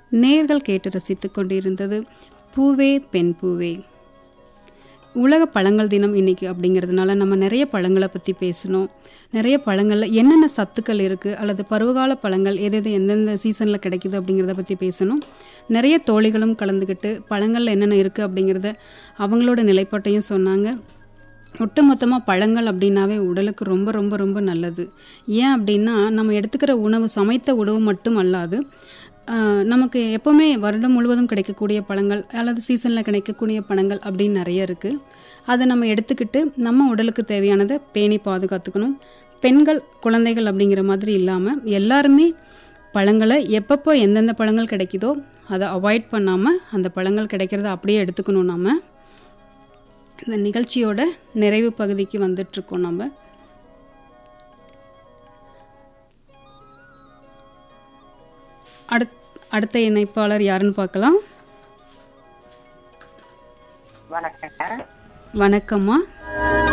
நேர்கள் கேட்டு ரசித்துக் கொண்டிருந்தது பூவே பெண் பூவே உலக பழங்கள் தினம் இன்னைக்கு அப்படிங்கிறதுனால நம்ம நிறைய பழங்களை பற்றி பேசணும் நிறைய பழங்களில் என்னென்ன சத்துக்கள் இருக்குது அல்லது பருவகால பழங்கள் எது எது எந்தெந்த சீசனில் கிடைக்குது அப்படிங்கிறத பற்றி பேசணும் நிறைய தோழிகளும் கலந்துக்கிட்டு பழங்களில் என்னென்ன இருக்குது அப்படிங்கிறத அவங்களோட நிலைப்பாட்டையும் சொன்னாங்க ஒட்டுமொத்தமாக பழங்கள் அப்படின்னாவே உடலுக்கு ரொம்ப ரொம்ப ரொம்ப நல்லது ஏன் அப்படின்னா நம்ம எடுத்துக்கிற உணவு சமைத்த உணவு மட்டும் அல்லாது ஆஹ், நமக்கு எப்போவுமே வருடம் முழுவதும் கிடைக்கக்கூடிய பழங்கள் அல்லது சீசனில் கிடைக்கக்கூடிய பழங்கள் அப்படின்னு நிறைய இருக்குது அதை நம்ம எடுத்துக்கிட்டு நம்ம உடலுக்கு தேவையானதை பேணி பாதுகாத்துக்கணும் பெண்கள் குழந்தைகள் அப்படிங்கிற மாதிரி இல்லாமல் எல்லாருமே பழங்களை எப்பப்போ எந்தெந்த பழங்கள் கிடைக்குதோ அதை அவாய்ட் பண்ணாமல் அந்த பழங்கள் கிடைக்கிறத அப்படியே எடுத்துக்கணும் நம்ம இந்த நிகழ்ச்சியோட நிறைவு பகுதிக்கு வந்துட்ருக்கோம் நம்ம அடுத் அடுத்த இணைப்பாளர் யாருன்னு பார்க்கலாம் வணக்கங்க வணக்கம்மா